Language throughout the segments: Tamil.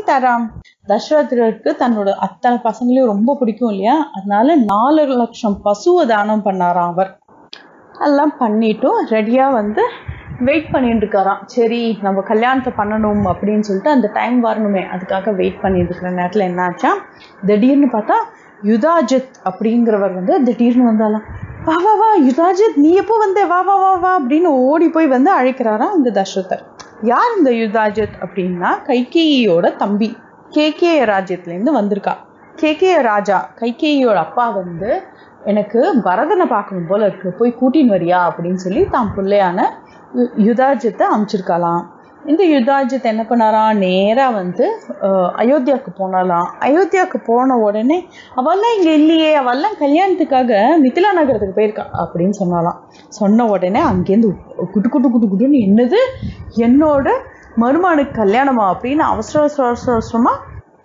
பண்ணிட்டாராம் தசரதருக்கு தன்னோட அத்தனை பசங்களையும் ரொம்ப பிடிக்கும் இல்லையா அதனால நாலு லட்சம் பசுவை தானம் பண்ணாராம் அவர் எல்லாம் பண்ணிட்டும் ரெடியாக வந்து வெயிட் பண்ணிட்டு இருக்காராம் சரி நம்ம கல்யாணத்தை பண்ணணும் அப்படின்னு சொல்லிட்டு அந்த டைம் வரணுமே அதுக்காக வெயிட் பண்ணிட்டு இருக்கிற நேரத்தில் என்னாச்சா திடீர்னு பார்த்தா யுதாஜித் அப்படிங்கிறவர் வந்து திடீர்னு வந்தாலாம் வா வா வா யுதாஜித் நீ எப்போ வந்த வா வா வா வா அப்படின்னு ஓடி போய் வந்து அழைக்கிறாராம் இந்த தசரதர் யார் இந்த யுதாஜித் அப்படின்னா கைகேயியோட தம்பி கேகே ராஜ்யத்துலேருந்து வந்திருக்கா கேகே ராஜா கைகேயியோட அப்பா வந்து எனக்கு பரதனை பார்க்கணும் போல இருக்கு போய் கூட்டின்னு வரியா அப்படின்னு சொல்லி தான் பிள்ளையான யு- யுதாஜித்தை அனுப்பிச்சிருக்காளாம் இந்த யுதாஜித் என்ன பண்ணாராம் நேராக வந்து அஹ், அயோத்தியாவுக்கு போனாலாம் அயோத்தியாவுக்கு போன உடனே அவெல்லாம் இங்கே இல்லையே அவெல்லாம் கல்யாணத்துக்காக மிथिला நகரத்துக்கு போயிருக்கா அப்படின்னு சொன்னாலாம் சொன்ன உடனே அங்கேருந்து குட்டு குட்டு குட்டு குட்டுன்னு என்னது என்னோட மருமகனுக்கு கல்யாணமா அப்படின்னு அவசர அவசர அவசர அவசரமாக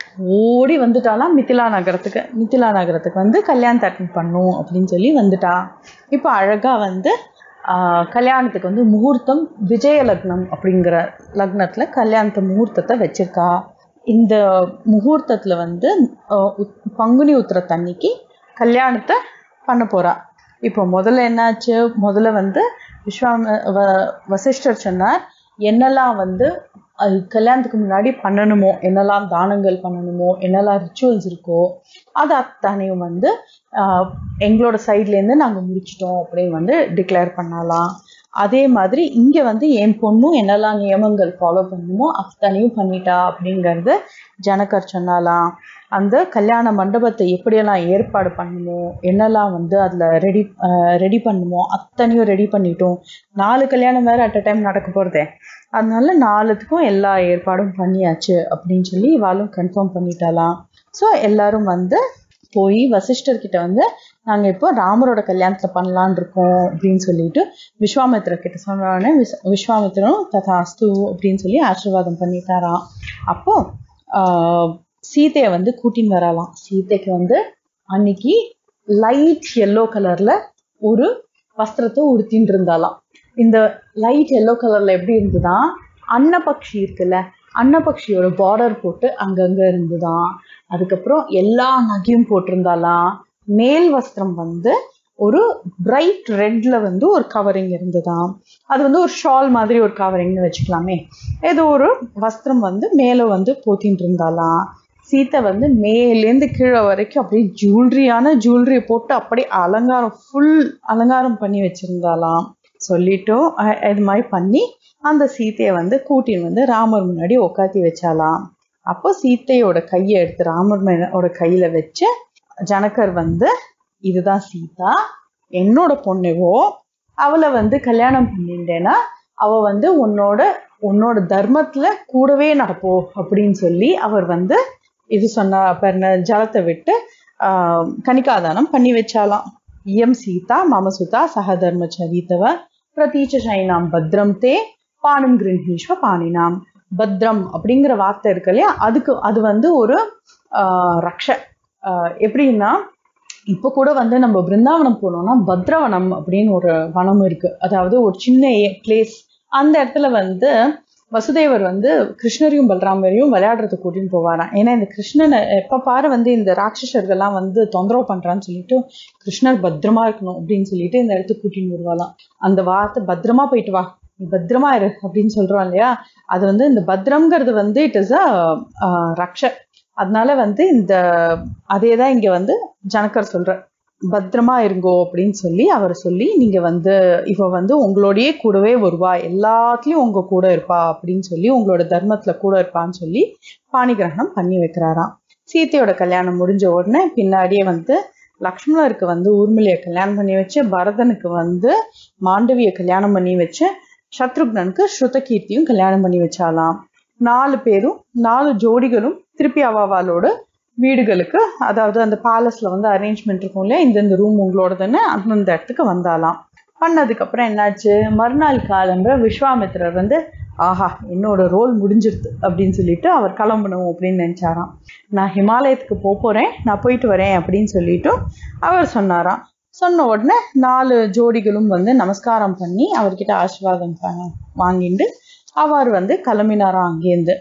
ஓடி வந்துட்டாலாம் மிथिला நகரத்துக்கு மிथिला நகரத்துக்கு வந்து கல்யாணத்தை அட்டன் பண்ணும் அப்படின்னு சொல்லி வந்துட்டா இப்போ அழகாக வந்து ஆஹ், கல்யாணத்துக்கு வந்து முகூர்த்தம் விஜய லக்னம் அப்படிங்கிற லக்னத்தில் கல்யாணத்தை முகூர்த்தத்தை வச்சிருக்கா இந்த முகூர்த்தத்தில் வந்து ஆஹ், உத்- பங்குனி உத்திரத்தன்னைக்கு கல்யாணத்தை பண்ண போறா இப்போ முதல்ல என்னாச்சு முதல்ல வந்து விஸ்வாம வ- வசிஷ்டர் சொன்னார் என்னெல்லாம் வந்து அது கல்யாணத்துக்கு முன்னாடி பண்ணணுமோ என்னெல்லாம் தானங்கள் பண்ணணுமோ என்னெல்லாம் ரிச்சுவல்ஸ் இருக்கோ அது அத்தனையும் வந்து ஆஹ், எங்களோட சைட்லேருந்து நாங்கள் முடிச்சிட்டோம் அப்படின்னு வந்து டிக்ளேர் பண்ணலாம் அதே மாதிரி இங்கே வந்து என் பொண்ணும் என்னெல்லாம் நியமங்கள் ஃபாலோ பண்ணணுமோ அத்தனையும் பண்ணிட்டா அப்படிங்கிறது ஜனகர் சொன்னாலாம் அந்த கல்யாண மண்டபத்தை எப்படியெல்லாம் ஏற்பாடு பண்ணணுமோ என்னெல்லாம் வந்து அதில் ரெடி ரெடி பண்ணணுமோ அத்தனையும் ரெடி பண்ணிட்டோம் நாலு கல்யாணம் வேறு அட் அ டைம் நடக்க போகிறதே அதனால நாலுத்துக்கும் எல்லா ஏற்பாடும் பண்ணியாச்சு அப்படின்னு சொல்லி இவாளும் கன்ஃபார்ம் பண்ணிட்டாலாம் ஸோ எல்லாரும் வந்து போய் வசிஷ்டர்கிட்ட வந்து நாங்கள் இப்போ ராமரோட கல்யாணத்தில் பண்ணலான் இருக்கோம் அப்படின்னு சொல்லிட்டு விஸ்வாமித்திரர் கிட்ட சொன்னோடனே விஸ் விஸ்வாமித்திரனும் ததாஸ்து அப்படின்னு சொல்லி ஆசீர்வாதம் பண்ணிட்டாராம் அப்போ ஆஹ், சீதையை வந்து கூட்டின்னு வரலாம் சீதைக்கு வந்து அன்னைக்கு லைட் எல்லோ கலர்ல ஒரு வஸ்திரத்தை உடுத்தின்னு இருந்தாலாம் இந்த லைட் எல்லோ கலர்ல எப்படி இருந்ததா அன்னபக்ஷி இருக்குல்ல அன்னபக்ஷியோட பார்டர் போட்டு அங்கங்க இருந்துதான் அதுக்கப்புறம் எல்லா நகையும் போட்டிருந்தாலாம் மேல் வஸ்திரம் வந்து ஒரு பிரைட் ரெட்ல வந்து ஒரு கவரிங் இருந்ததாம் அது வந்து ஒரு ஷால் மாதிரி ஒரு கவரிங்னு வச்சுக்கலாமே ஏதோ ஒரு வஸ்திரம் வந்து மேலே வந்து போத்தின்னு இருந்தாலாம் சீத்தை வந்து மேலேருந்து கீழே வரைக்கும் அப்படியே ஜுவல்லரியான ஜுவல்லரி போட்டு அப்படியே அலங்காரம் ஃபுல் அலங்காரம் பண்ணி வச்சிருந்தாலாம் சொல்லிட்டும் அஹ், இது மாதிரி பண்ணி அந்த சீத்தையை வந்து கூட்டின்னு வந்து ராமர் முன்னாடி உட்காத்தி வச்சாலாம் அப்போ சீத்தையோட கையை எடுத்து ராமர் மேலோட கையில வச்சு ஜனகர் வந்து இதுதான் சீதா என்னோட பொண்ணுவோ அவளை வந்து கல்யாணம் பண்ணிட்டேன்னா அவ வந்து உன்னோட உன்னோட தர்மத்துல கூடவே நடப்போ அப்படின்னு சொல்லி அவர் வந்து இது சொன்ன பெருன ஜலத்தை விட்டு ஆஹ், கனிகாதானம் பண்ணி வச்சாலாம் இயம் சீதா மம சுதா சக தர்மச்சரீதவ பிரதீச்ச சைனாம் பத்ரம் தே பானம் கிருஹீஸ்வ பாணினாம் பத்ரம் அப்படிங்கிற வார்த்தை இருக்கு இல்லையா அதுக்கு அது வந்து ஒரு ஆஹ், ரக்ஷ ஆஹ், எப்படின்னா இப்போ கூட வந்து நம்ம பிருந்தாவனம் போனோம்னா பத்ரவனம் அப்படின்னு ஒரு வனம் இருக்கு அதாவது ஒரு சின்ன பிளேஸ் அந்த இடத்துல வந்து வசுதேவர் வந்து கிருஷ்ணரையும் பலராமரையும் விளையாடுறதுக்கு கூட்டின்னு போவாராம் ஏன்னா இந்த கிருஷ்ணனை எப்ப பாரு வந்து இந்த ராட்சசர்கள்லாம் வந்து தொந்தரவு பண்றான்னு சொல்லிட்டு கிருஷ்ணர் பத்திரமா இருக்கணும் அப்படின்னு சொல்லிட்டு இந்த இடத்துக்கு கூட்டின்னு வருவாளாம் அந்த வார்த்தை பத்திரமா போயிட்டு வா நீ பத்திரமா இரு அப்படின்னு சொல்றோம் இல்லையா அது வந்து இந்த பத்ரம்ங்கிறது வந்து இட் இஸ் அ ரக்ஷ அதனால வந்து இந்த அதே தான் இங்க வந்து ஜனகர் சொல்ற பத்திரமா இருங்கோ அப்படின்னு சொல்லி அவர் சொல்லி நீங்க வந்து இவ வந்து உங்களோடயே கூடவே வருவா எல்லாத்துலயும் உங்க கூட இருப்பா அப்படின்னு சொல்லி உங்களோட தர்மத்துல கூட இருப்பான்னு சொல்லி பாணிகிரகணம் பண்ணி வைக்கிறாராம் சீதையோட கல்யாணம் முடிஞ்ச உடனே பின்னாடியே வந்து லக்ஷ்மணருக்கு வந்து ஊர்மிளைய கல்யாணம் பண்ணி வச்சு பரதனுக்கு வந்து மாண்டவிய கல்யாணம் பண்ணி வச்சு சத்ருக்னனுக்கு ஸ்ருதகீர்த்தியும் கல்யாணம் பண்ணி வச்சாலாம் நாலு பேரும் நாலு ஜோடிகளும் திருப்பி அவாவாலோட வீடுகளுக்கு அதாவது அந்த பேலஸ்ல வந்து அரேஞ்ச்மெண்ட் இருக்கும் இல்லையா இந்தந்த ரூம் உங்களோடதுன்னு அந்தந்த இடத்துக்கு வந்தாலாம் பண்ணதுக்கு அப்புறம் என்னாச்சு மறுநாள் காலம்புற விஸ்வாமித்திரர் வந்து ஆஹா என்னோட ரோல் முடிஞ்சிருது அப்படின்னு சொல்லிட்டு அவர் கிளம்பணும் அப்படின்னு நினைச்சாராம் நான் ஹிமாலயத்துக்கு போக போறேன் நான் போயிட்டு வரேன் அப்படின்னு சொல்லிட்டு அவர் சொன்னாராம் சொன்ன உடனே நாலு ஜோடிகளும் வந்து நமஸ்காரம் பண்ணி அவர்கிட்ட ஆசீர்வாதம் ப- வாங்கிட்டு அவர் வந்து கிளம்பினாராம் அங்கேருந்து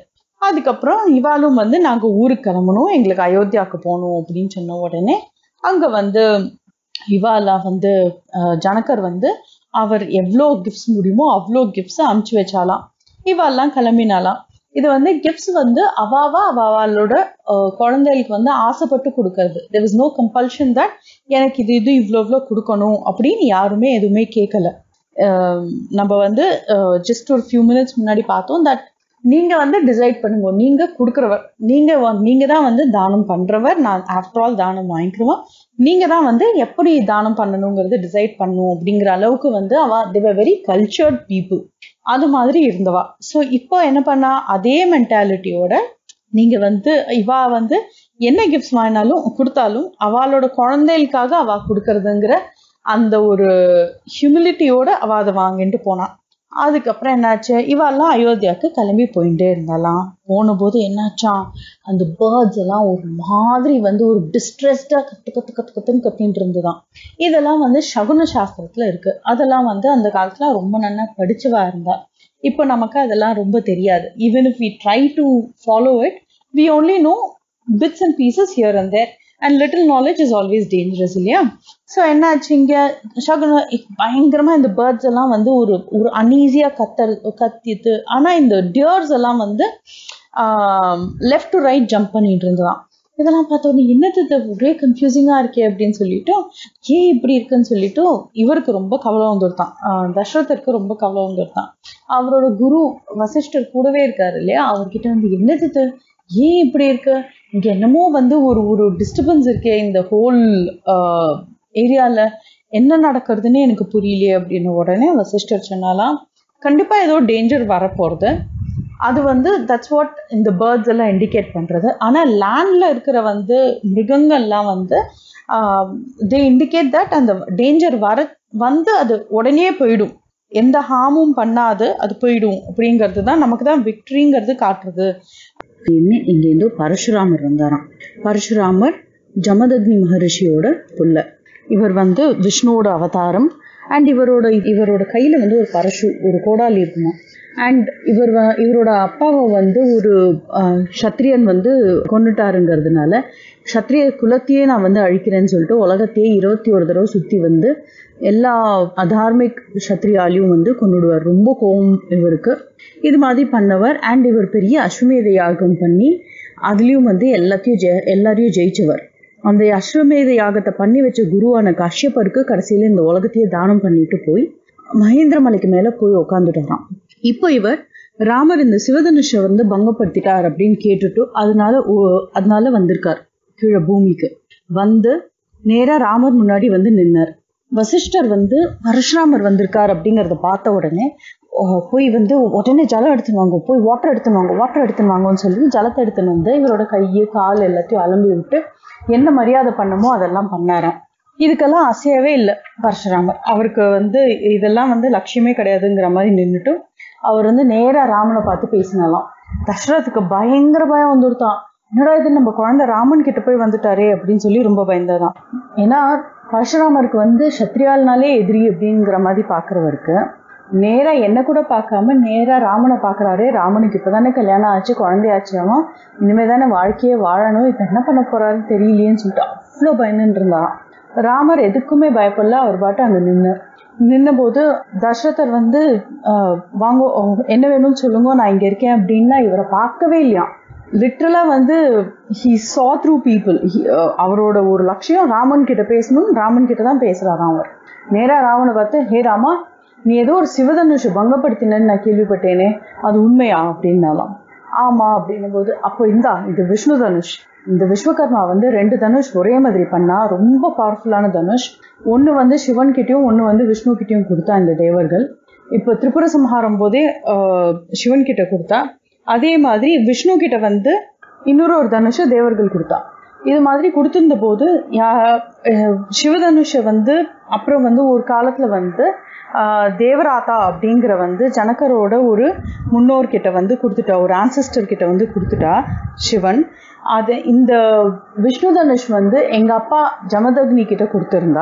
அதுக்கப்புறம் இவாளும் வந்து நாங்க ஊருக்கு கிளம்பணும் எங்களுக்கு அயோத்தியாவுக்கு போகணும் அப்படின்னு சொன்ன உடனே அங்க வந்து இவாலாம் வந்து அஹ், ஜனகர் வந்து அவர் எவ்வளோ கிஃப்ட்ஸ் முடியுமோ அவ்வளோ கிஃப்ட்ஸை அமுச்சு வச்சாலாம் இவாள்லாம் கிளம்பினாலாம் இது வந்து கிஃப்ட்ஸ் வந்து அவாவா அவாவாளோட அஹ், குழந்தைகளுக்கு வந்து ஆசைப்பட்டு கொடுக்கறது there is no compulsion that எனக்கு இது இது இவ்வளோ இவ்வளோ கொடுக்கணும் அப்படின்னு யாருமே எதுவுமே கேட்கல அஹ், நம்ம வந்து ஜஸ்ட் ஒரு ஃபியூ மினிட்ஸ் முன்னாடி பார்த்தோம் தட் நீங்க வந்து டிசைட் பண்ணுங்க நீங்க கொடுக்குறவர் நீங்க வ- நீங்க தான் வந்து தானம் பண்றவர் நான் ஆஃப்டர் ஆல் தானம் வாங்கிக்கிறவன் நீங்க தான் வந்து எப்படி தானம் பண்ணணுங்கிறது டிசைட் பண்ணும் அப்படிங்கிற அளவுக்கு வந்து அவ தேவர் வெரி கல்ச்சர்ட் பீப்புள் அது மாதிரி இருந்தவா ஸோ இப்போ என்ன பண்ணா அதே மென்டாலிட்டியோட நீங்க வந்து இவா வந்து என்ன கிஃப்ட்ஸ் வாங்கினாலும் கொடுத்தாலும் அவளோட குழந்தைகளுக்காக அவ கொடுக்கறதுங்கிற அந்த ஒரு ஹியூமிலிட்டியோட அவ அதை வாங்கிட்டு போனா அதுக்கப்புறம் என்னாச்சு இவெல்லாம் அயோத்தியாவுக்கு கிளம்பி போயிட்டே இருந்தாலாம் போன போது என்னாச்சாம் அந்த பேர்ட்ஸ் எல்லாம் ஒரு மாதிரி வந்து ஒரு டிஸ்ட்ரெஸ்டா கத்து கத்து கத்து கத்துன்னு கத்தின்னு இருந்துதான் இதெல்லாம் வந்து சகுன சாஸ்திரத்துல இருக்கு அதெல்லாம் வந்து அந்த காலத்துல ரொம்ப நல்லா படிச்சவா இருந்தா இப்போ நமக்கு அதெல்லாம் ரொம்ப தெரியாது even if we try to follow it we only know bits and pieces here and there and little knowledge is always dangerous இல்லையா ஸோ என்னாச்சு இங்க சகுன பயங்கரமா இந்த பேர்ட்ஸ் எல்லாம் வந்து ஒரு ஒரு அன்ஈஸியா கத்தல் கத்திட்டு ஆனா இந்த டியர்ஸ் எல்லாம் வந்து லெஃப்ட் டு ரைட் ஜம்ப் பண்ணிட்டு இருந்ததாம் இதெல்லாம் பார்த்தோன்னே என்னது இது ஒரே கன்ஃபியூசிங்கா இருக்கே அப்படின்னு சொல்லிட்டு ஏன் இப்படி இருக்குன்னு சொல்லிட்டு இவருக்கு ரொம்ப கவலை வந்துருத்தான் ஆஹ் தசரதருக்கு ரொம்ப கவலை வந்துருத்தான் அவரோட குரு வசிஷ்டர் கூடவே இருக்காரு இல்லையா அவர்கிட்ட வந்து என்னது இது ஏன் இப்படி இருக்கு இங்க என்னமோ வந்து ஒரு ஒரு டிஸ்டர்பன்ஸ் இருக்கே இந்த ஹோல் ஏரியால என்ன நடக்கிறதுன்னு எனக்கு புரியலையே அப்படின்னு உடனே வசிஷ்டர் சொன்னாலாம் கண்டிப்பா ஏதோ டேஞ்சர் வரப்போறது அது வந்து தட்ஸ் வாட் இந்த பேர்ட்ஸ் எல்லாம் இண்டிகேட் பண்றது ஆனா லேண்ட்ல இருக்கிற வந்து மிருகங்கள்லாம் வந்து தே இண்டிகேட் தட் அந்த டேஞ்சர் வர வந்து அது உடனே போயிடும் எந்த ஹார்மும் பண்ணாது அது போயிடும் அப்படிங்கிறது தான் நமக்கு தான் விக்ட்ரிங்கிறது காட்டுறது அப்படின்னு இங்கேருந்து பரசுராமர் வந்தாராம் பரசுராமர் ஜமதக்னி மகரிஷியோட புள்ள இவர் வந்து விஷ்ணுவோட அவதாரம் அண்ட் இவரோட இவரோட கையில வந்து ஒரு பரசு ஒரு கோடாலி இருக்குமா அண்ட் இவர் வ- இவரோட அப்பாவை வந்து ஒரு ஆஹ், சத்திரியன் வந்து கொண்டுட்டாருங்கிறதுனால சத்திரிய குலத்தையே நான் வந்து அழிக்கிறேன்னு சொல்லிட்டு உலகத்தையே இருபத்தி ஒரு தடவை சுத்தி வந்து எல்லா அதார்மிக் சத்திரியாலையும் வந்து கொண்டுடுவார் ரொம்ப கோபம் இவருக்கு இது மாதிரி பண்ணவர் அண்ட் இவர் பெரிய அஸ்வமேத யாகம் பண்ணி அதுலயும் வந்து எல்லாத்தையும் ஜெய எல்லாரையும் ஜெயிச்சவர் அந்த அஸ்வமேத யாகத்தை பண்ணி வச்ச குருவான கஷ்யப்பருக்கு கடைசியில இந்த உலகத்தையே தானம் பண்ணிட்டு போய் மகேந்திர மலைக்கு மேல போய் உட்காந்துட்டாராம் இப்போ இவர் ராமர் இந்த சிவதனுஷை வந்து பங்கப்படுத்திட்டார் அப்படின்னு கேட்டுட்டு அதனால ஓ- அதனால வந்திருக்கார் கீழே பூமிக்கு வந்து நேரா ராமர் முன்னாடி வந்து நின்னார் வசிஷ்டர் வந்து பரசுராமர் வந்திருக்கார் அப்படிங்கறத பார்த்த உடனே ஓ, போய் வந்து உடனே ஜலம் எடுத்துன்னு வாங்க போய் வாட்டர் எடுத்துன்னு வாங்க வாட்டர் எடுத்துன்னு வாங்கன்னு சொல்லி ஜலத்தை எடுத்துன்னு வந்து இவரோட கையை கால் எல்லாத்தையும் அலம்பி விட்டு என்ன மரியாதை பண்ணமோ அதெல்லாம் பண்ணாராம் இதுக்கெல்லாம் அசையவே இல்லை பரசுராமர் அவருக்கு வந்து இதெல்லாம் வந்து லட்சியமே கிடையாதுங்கிற மாதிரி நின்றுட்டு அவர் வந்து நேரா ராமனை பார்த்து பேசினாலாம் தசரத்துக்கு பயங்கர பயம் வந்துருத்தான் என்னடா இது நம்ம குழந்தை ராமன் கிட்ட போய் வந்துட்டாரே அப்படின்னு சொல்லி ரொம்ப பயந்ததான் ஏன்னா பரசுராமருக்கு வந்து சத்ரியால்னாலே எதிரி அப்படிங்கிற மாதிரி பாக்குறவருக்கு நேரா என்ன கூட பார்க்காம நேரா ராமனை பார்க்கறாரு ராமனுக்கு இப்பதானே கல்யாணம் ஆச்சு குழந்தையாச்சாமா இனிமே தானே வாழ்க்கையே வாழணும் இப்ப என்ன பண்ண போறாருன்னு தெரியலையேன்னு சொல்லிட்டு அவ்வளோ பயந்துட்டு இருந்தா ராமர் எதுக்குமே பயப்படல அவர் பாட்டு அங்க நின்று நின்னபோது தசரதர் வந்து ஆஹ், வாங்கோ ஓ, என்ன வேணும்னு சொல்லுங்க நான் இங்க இருக்கேன் அப்படின்னா இவரை பார்க்கவே இல்லையா லிட்ரலா வந்து ஹி சா த்ரூ பீப்புள் அவரோட ஒரு லட்சியம் ராமன் கிட்ட பேசணும் ராமன் கிட்ட தான் பேசுறாராம் அவர் நேரா ராவனை பார்த்து ஹே ராமா நீ ஏதோ ஒரு சிவதனுஷ பங்கப்படுத்தினன்னு நான் கேள்விப்பட்டேனே அது உண்மையா அப்படின்னாலாம் ஆமா அப்படின்னும் போது அப்போ இந்தா இது விஷ்ணு தனுஷ் இந்த விஸ்வகர்மா வந்து ரெண்டு தனுஷ் ஒரே மாதிரி பண்ணா ரொம்ப பவர்ஃபுல்லான தனுஷ் ஒன்னு வந்து சிவன் கிட்டயும் ஒன்னு வந்து விஷ்ணு கிட்டயும் கொடுத்தா இந்த தேவர்கள் இப்போ திரிபுர சம்ஹாரம் போதே ஆஹ், சிவன் கிட்ட கொடுத்தா அதே மாதிரி விஷ்ணு கிட்ட வந்து இன்னொரு ஒரு தனுஷ தேவர்கள் கொடுத்தா இது மாதிரி கொடுத்திருந்த போது யா- அஹ், சிவதனுஷ வந்து அப்புறம் வந்து ஒரு காலத்துல வந்து ஆஹ், தேவராதா அப்படிங்கிற வந்து ஜனகரோட ஒரு முன்னோர்கிட்ட வந்து கொடுத்துட்டா ஒரு ஆன்சஸ்டர் கிட்ட வந்து கொடுத்துட்டா சிவன் அது இந்த விஷ்ணு தனுஷ் வந்து எங்க அப்பா ஜமதக்னி கிட்ட கொடுத்திருந்தா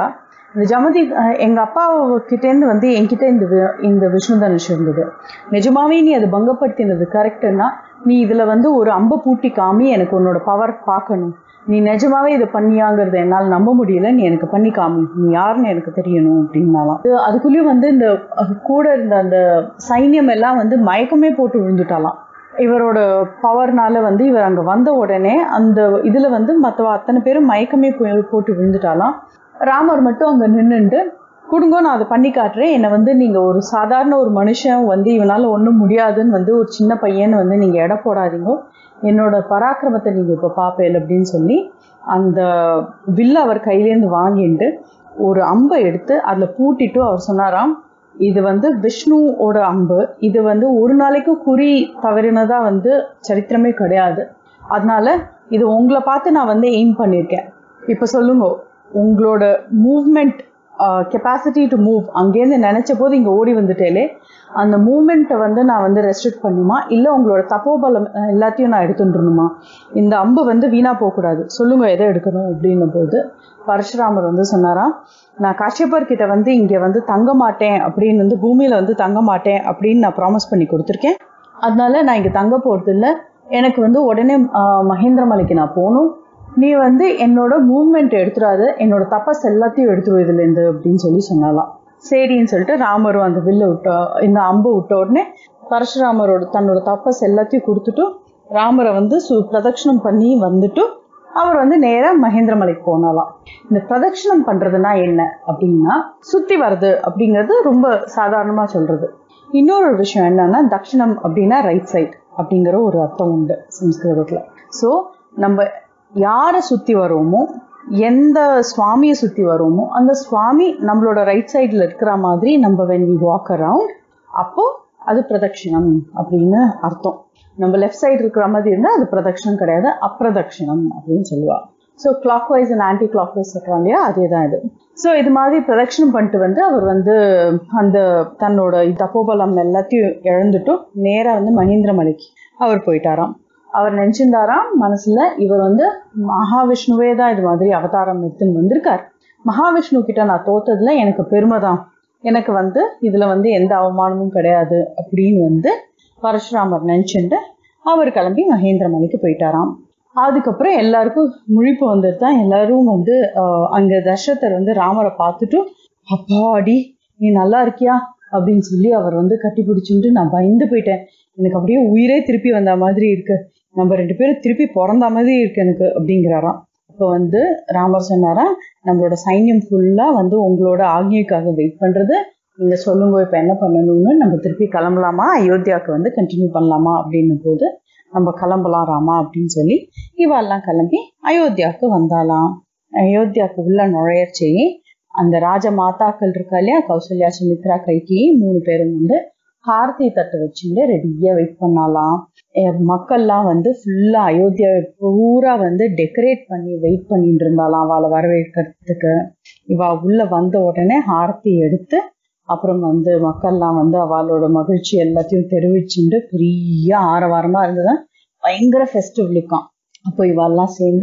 இந்த ஜமதி அஹ், எங்க அப்பா கிட்டேருந்து வந்து என்கிட்ட இந்த வி- இந்த விஷ்ணு தனுஷ் இருந்தது நிஜமாவே நீ அதை பங்கப்படுத்தினது கரெக்டுன்னா நீ இதுல வந்து ஒரு அம்பை பூட்டி காமி எனக்கு உன்னோட பவர் பார்க்கணும் நீ நிஜமாவே இதை பண்ணியாங்கிறத என்னால் நம்ப முடியல நீ எனக்கு பண்ணி காமி நீ யாருன்னு எனக்கு தெரியணும் அப்படின்னாலாம் அது- அதுக்குள்ளேயும் வந்து இந்த அஹ், கூட இருந்த அந்த சைன்யம் எல்லாம் வந்து மயக்கமே போட்டு விழுந்துட்டாலாம் இவரோட பவர்னால வந்து இவர் அங்க வந்த உடனே அந்த இதுல வந்து மற்றவ அத்தனை பேரும் மயக்கமே போய் போட்டு விழுந்துட்டாலாம் ராமர் மட்டும் அங்க நின்னுண்டு கொடுங்க நான் அதை பண்ணி காட்டுறேன் என்னை வந்து நீங்க ஒரு சாதாரண ஒரு மனுஷன் வந்து இவனால ஒன்றும் முடியாதுன்னு வந்து ஒரு சின்ன பையன் வந்து நீங்க எடை போடாதீங்க என்னோட பராக்கிரமத்தை நீங்க இப்ப பாப்பேல் அப்படின்னு சொல்லி அந்த வில்ல அவர் கையிலேருந்து வாங்கிட்டு ஒரு அம்பை எடுத்து அதுல பூட்டிட்டு அவர் சொன்னாராம் இது வந்து விஷ்ணுவோட அம்பு இது வந்து ஒரு நாளைக்கு குறி தவறினதா வந்து சரித்திரமே கிடையாது அதனால இது உங்களை பார்த்து நான் வந்து எய்ம் பண்ணியிருக்கேன் இப்போ சொல்லுங்க உங்களோட மூவ்மெண்ட் கெப்பாசிட்டி டு மூவ் அங்கேருந்து நினைச்ச போது இங்கே ஓடி வந்துட்டேலே அந்த மூமெண்ட்டை வந்து நான் வந்து ரெஸ்ட்ரிக்ட் பண்ணுமா இல்லை உங்களோட தப்போபலம் அஹ், எல்லாத்தையும் நான் எடுத்துட்டுருணுமா இந்த அம்பு வந்து வீணா போகக்கூடாது சொல்லுங்க எதை எடுக்கணும் அப்படின்னும் போது பரசுராமர் வந்து சொன்னாராம் நான் காஷ்யப்பர் கிட்ட வந்து இங்கே வந்து தங்க மாட்டேன் அப்படின்னு வந்து பூமியில வந்து தங்க மாட்டேன் அப்படின்னு நான் ப்ராமிஸ் பண்ணி கொடுத்துருக்கேன் அதனால நான் இங்கே தங்க போறது இல்ல எனக்கு வந்து உடனே ஆஹ், மகேந்திரமலைக்கு நான் போகணும் நீ வந்து என்னோட மூவ்மெண்ட் எடுத்துடாத என்னோட தப்பஸ் எல்லாத்தையும் எடுத்துரு இதுலேருந்து அப்படின்னு சொல்லி சொன்னாலாம் சரின்னு சொல்லிட்டு ராமரும் அந்த வில்ல விட்ட இந்த அம்பு விட்ட உடனே பரசுராமரோட தன்னோட தப்பஸ் எல்லாத்தையும் கொடுத்துட்டு ராமரை வந்து சு பிரதட்சணம் பண்ணி வந்துட்டு அவர் வந்து நேரா மகேந்திரமலைக்கு போனாலாம் இந்த பிரதட்சணம் பண்றதுனா என்ன அப்படின்னா சுத்தி வர்றது அப்படிங்கிறது ரொம்ப சாதாரணமா சொல்றது இன்னொரு விஷயம் என்னன்னா தட்சிணம் அப்படின்னா ரைட் சைட் அப்படிங்கிற ஒரு அர்த்தம் உண்டு சம்ஸ்கிருதத்துல ஸோ நம்ம யாரை சுத்தி வரோமோ எந்த சுவாமியை சுத்தி வரோமோ அந்த சுவாமி நம்மளோட ரைட் சைடுல இருக்கிற மாதிரி நம்ம வென் வி வாக் அரவுண்ட் அப்போ அது பிரதட்சிணம் அப்படின்னு அர்த்தம் நம்ம லெஃப்ட் சைடு இருக்கிற மாதிரி இருந்தால் அது பிரதட்சிணம் கிடையாது அப்பிரதட்சிணம் அப்படின்னு சொல்லுவா so clockwise and anticlockwise சொல்கிறாங்க இல்லையா அதே தான் இது ஸோ இது மாதிரி பிரதட்சிணம் பண்ணிட்டு வந்து அவர் வந்து அந்த தன்னோட தப்போபலம் எல்லாத்தையும் இழந்துட்டு நேராக வந்து மகேந்திரமலைக்கு அவர் போயிட்டாராம் அவர் நினைச்சிருந்தாராம் மனசுல இவர் வந்து மகாவிஷ்ணுவே தான் இது மாதிரி அவதாரம் எடுத்துன்னு வந்திருக்கார் மகாவிஷ்ணு கிட்ட நான் தோத்ததுல எனக்கு பெருமை தான் எனக்கு வந்து இதுல வந்து எந்த அவமானமும் கிடையாது அப்படின்னு வந்து பரசுராமர் நினைச்சுட்டு அவர் கிளம்பி மகேந்திரமலைக்கு போயிட்டாராம் அதுக்கப்புறம் எல்லாருக்கும் முழிப்பு வந்துட்டு தான் எல்லாரும் வந்து ஆஹ், அங்க தசரதர் வந்து ராமரை பார்த்துட்டு அப்பாடி நீ நல்லா இருக்கியா அப்படின்னு சொல்லி அவர் வந்து கட்டி பிடிச்சிட்டு நான் பயந்து போயிட்டேன் எனக்கு அப்படியே உயிரே திருப்பி வந்த மாதிரி இருக்கு நம்ம ரெண்டு பேரும் திருப்பி பிறந்த மாதிரி இருக்கு எனக்கு அப்படிங்கிறாராம் இப்போ வந்து ராமர் சொன்னாரா நம்மளோட சைன்யம் ஃபுல்லா வந்து உங்களோட ஆக்ஞைக்காக வெயிட் பண்றது நீங்க சொல்லுங்க இப்ப என்ன பண்ணணும்னு நம்ம திருப்பி கிளம்பலாமா அயோத்தியாவுக்கு வந்து கண்டினியூ பண்ணலாமா அப்படின்னும் போது நம்ம கிளம்பலாம் ராமா அப்படின்னு சொல்லி இவெல்லாம் கிளம்பி அயோத்தியாவுக்கு வந்தாலாம் அயோத்தியாவுக்கு உள்ள நுழையர்ச்சி அந்த ராஜ மாதாக்கள் இருக்கா இல்லையா கௌசல்யா சுமித்ரா கைகி மூணு பேரும் வந்து ஹாரதி தட்டு வச்சுட்டு ரெடியா வெயிட் பண்ணலாம் அஹ் மக்கள்லாம் வந்து ஃபுல்லா அயோத்தியா பூரா வந்து டெக்கரேட் பண்ணி வெயிட் பண்ணிட்டு இருந்தாலாம் அவளை வரவேற்கிறதுக்கு இவ உள்ள வந்த உடனே ஹாரதி எடுத்து அப்புறம் வந்து மக்கள்லாம் வந்து அவளோட மகிழ்ச்சி எல்லாத்தையும் தெரிவிச்சுட்டு பெரிய ஆரவாரமா இருந்ததுதான் பயங்கர ஃபெஸ்டிவ் லுக்காம் அப்போ இவெல்லாம் சேர்ந்து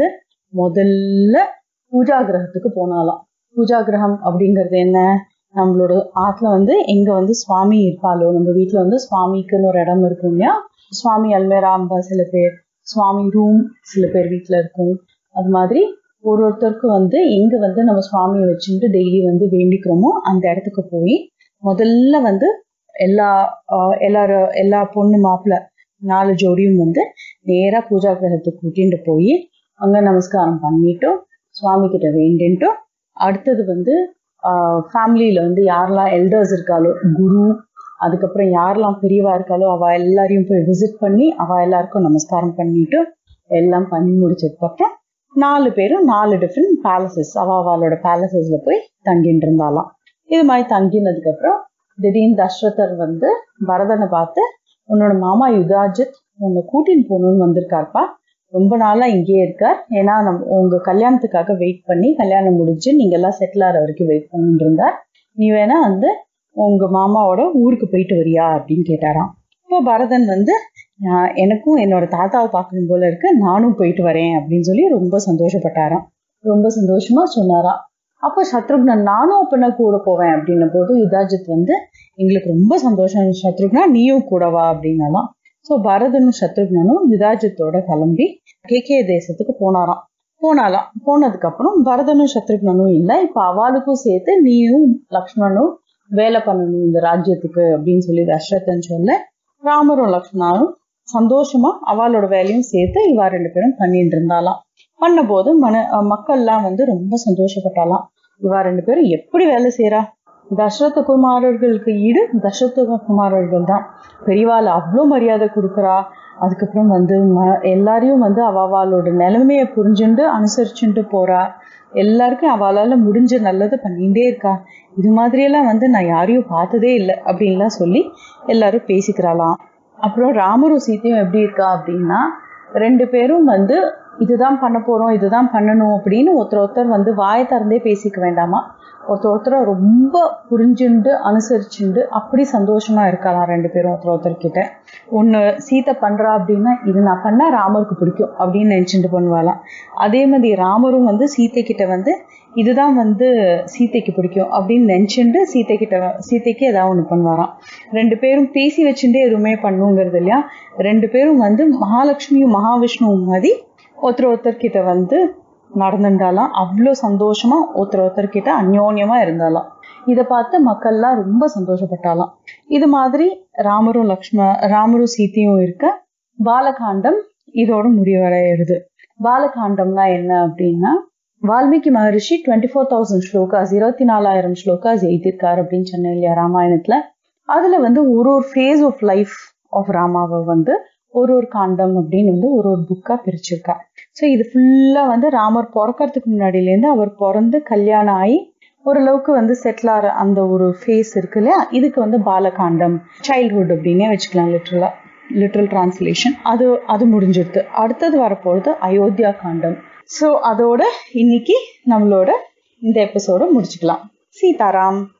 முதல்ல பூஜா கிரகத்துக்கு போனாலாம் பூஜா கிரகம் அப்படிங்கிறது என்ன நம்மளோட ஆத்துல வந்து எங்க வந்து சுவாமி இருப்பாளோ நம்ம வீட்டுல வந்து சுவாமிக்குன்னு ஒரு இடம் இருக்கும் இல்லையா சுவாமி அல்மேராம்பா சில பேர் சுவாமி ரூம் சில பேர் வீட்டுல இருக்கும் அது மாதிரி ஒரு ஒருத்தருக்கு வந்து எங்க வந்து நம்ம சுவாமியை வச்சுட்டு டெய்லி வந்து வேண்டிக்கிறோமோ அந்த இடத்துக்கு போய் முதல்ல வந்து எல்லா ஆஹ் எல்லாரும் எல்லா பொண்ணு மாப்பிள்ளை நாலு ஜோடியும் வந்து நேரா பூஜா கிரகத்துக்கு கூட்டிட்டு போய் அங்க நமஸ்காரம் பண்ணிட்டு சுவாமி கிட்ட வேண்டின்ட்டு அடுத்தது வந்து ஃபேமிலியில வந்து யாரெல்லாம் எல்டர்ஸ் இருக்காளோ குரு அதுக்கப்புறம் யாரெல்லாம் பெரியவா இருக்காளோ அவ எல்லாரையும் போய் விசிட் பண்ணி அவ எல்லாருக்கும் நமஸ்காரம் பண்ணிட்டு எல்லாம் பண்ணி முடிச்சதுக்கு அப்புறம் நாலு பேரும் நாலு டிஃப்ரெண்ட் பேலசஸ் அவ அவளோட பேலசஸ்ல போய் தங்கிட்டு இருந்தாலாம் இது மாதிரி தங்கினதுக்கு அப்புறம் திடீர்னு தசரதர் வந்து பரதனை பார்த்து உன்னோட மாமா யுதாஜித் உன்னை கூட்டின்னு போகணும்னு வந்திருக்காருப்பா ரொம்ப நாளா இங்கேயே இருக்கார் ஏன்னா நம்ம உங்க கல்யாணத்துக்காக வெயிட் பண்ணி கல்யாணம் முடிஞ்சு நீங்க எல்லாம் செட்டில் ஆகிற வரைக்கும் வெயிட் பண்ணிட்டு இருந்தார் நீ வேணா வந்து உங்க மாமாவோட ஊருக்கு போயிட்டு வரியா அப்படின்னு கேட்டாராம் இப்போ பரதன் வந்து "நான் எனக்கும் என்னோட தாத்தாவை பார்க்கணும் போல இருக்கு நானும் போயிட்டு வரேன் அப்படின்னு சொல்லி ரொம்ப சந்தோஷப்பட்டாராம் ரொம்ப சந்தோஷமா சொன்னாராம் அப்போ சத்ருக்னன் நானும் அப்பனா கூட போவேன் அப்படின்ன போது யுதாஜித் வந்து எங்களுக்கு ரொம்ப சந்தோஷம் சத்ருக்னா நீயும் கூட வா அப்படின்னாலாம் ஸோ பரதனும் சத்ருக்னனும் யுதாஜித்தோட கிளம்பி கேகே தேசத்துக்கு போனாராம் போனாலாம் போனதுக்கு அப்புறம் பரதனும் சத்ருக்னனும் இல்லை இப்ப அவளுக்கும் சேர்த்து நீயும் லக்ஷ்மணனும் வேலை பண்ணணும் இந்த ராஜ்யத்துக்கு அப்படின்னு சொல்லி தசரதன் சொல்ல ராமரும் லக்ஷ்மணனும் சந்தோஷமா அவளோட வேலையும் சேர்த்து இவா ரெண்டு பேரும் பண்ணிட்டு இருந்தாலாம் பண்ண போது மன மக்கள்லாம் வந்து ரொம்ப சந்தோஷப்பட்டாலாம் இவா ரெண்டு பேரும் எப்படி வேலை செய்யறா தசரத குமாரர்களுக்கு ஈடு தசரத குமாரர்கள் தான் பெரியவாள் அவ்வளோ மரியாதை கொடுக்குறா அதுக்கப்புறம் வந்து ம- எல்லாரையும் வந்து அவளோட நிலைமையை புரிஞ்சுண்டு அனுசரிச்சுட்டு போறா எல்லாருக்கும் அவளால முடிஞ்ச நல்லது பண்ணிட்டே இருக்கா இது மாதிரியெல்லாம் வந்து நான் யாரையும் பார்த்ததே இல்லை அப்படின்லாம் சொல்லி எல்லாரும் பேசிக்கிறாளாம் அப்புறம் ராமரும் சீத்தையும் எப்படி இருக்கா அப்படின்னா ரெண்டு பேரும் வந்து இதுதான் பண்ண போறோம் இதுதான் பண்ணணும் அப்படின்னு ஒருத்தர் ஒருத்தர் வந்து வாயை திறந்தே பேசிக்க வேண்டாமா ஒருத்தர் ஒருத்தரை ரொம்ப புரிஞ்சுண்டு அனுசரிச்சுண்டு அப்படி சந்தோஷமா இருக்கலாம் ரெண்டு பேரும் ஒருத்தர் ஒருத்தர் கிட்ட ஒன்று சீத்தை பண்றா அப்படின்னா இது நான் பண்ணா ராமருக்கு பிடிக்கும் அப்படின்னு நினைச்சுட்டு பண்ணுவாளாம் அதே மாதிரி ராமரும் வந்து சீத்தை கிட்ட வந்து இதுதான் வந்து சீத்தைக்கு பிடிக்கும் அப்படின்னு நினைச்சுண்டு சீத்தை கிட்ட சீத்தைக்கு ஏதாவது ஒன்று பண்ணுவாராம் ரெண்டு பேரும் பேசி வச்சுட்டே எதுவுமே பண்ணுங்கிறது இல்லையா ரெண்டு பேரும் வந்து மகாலட்சுமியும் மகாவிஷ்ணுவும் மாதிரி ஒருத்தர் ஒருத்தர் கிட்ட வந்து நடந்துட்டாலாம் அவ்வளோ சந்தோஷமா ஒருத்தர் ஒருத்தர் கிட்ட அந்யோன்யமா இருந்தாலாம் இதை பார்த்து மக்கள்லாம் ரொம்ப சந்தோஷப்பட்டாலாம் இது மாதிரி ராமரும் லக்ஷ்ம ராமரும் சீத்தையும் இருக்க பாலகாண்டம் இதோட முடிவடைகிறது பாலகாண்டம்னா என்ன அப்படின்னா Valmiki Maharishi twenty four thousand slokas இருபத்தி நாலாயிரம் ஸ்லோகாஸ் எழுதியிருக்காரு அப்படின்னு சொன்னேன் இல்லையா ராமாயணத்துல அதுல வந்து ஒரு ஒரு ஃபேஸ் ஆஃப் லைஃப் ஆஃப் ராமாவை வந்து ஒரு ஒரு காண்டம் அப்படின்னு வந்து ஒரு ஒரு புக்கா பிரிச்சிருக்கா ஸோ இது ஃபுல்லா வந்து ராமர் பிறக்கறதுக்கு முன்னாடியிலேருந்து அவர் பிறந்து கல்யாணம் ஆகி ஓரளவுக்கு வந்து செட்டில் ஆகிற அந்த ஒரு ஃபேஸ் இருக்கு இல்லையா இதுக்கு வந்து பாலகாண்டம் சைல்ட்ஹுட் அப்படின்னே வச்சுக்கலாம் லிட்ரலா லிட்ரல் டிரான்ஸ்லேஷன் அது அது முடிஞ்சிடுது அடுத்தது வரப்போகிறது அயோத்தியா காண்டம் ஸோ அதோட இன்னைக்கு நம்மளோட இந்த எபிசோட முடிச்சுக்கலாம் சீதாராம்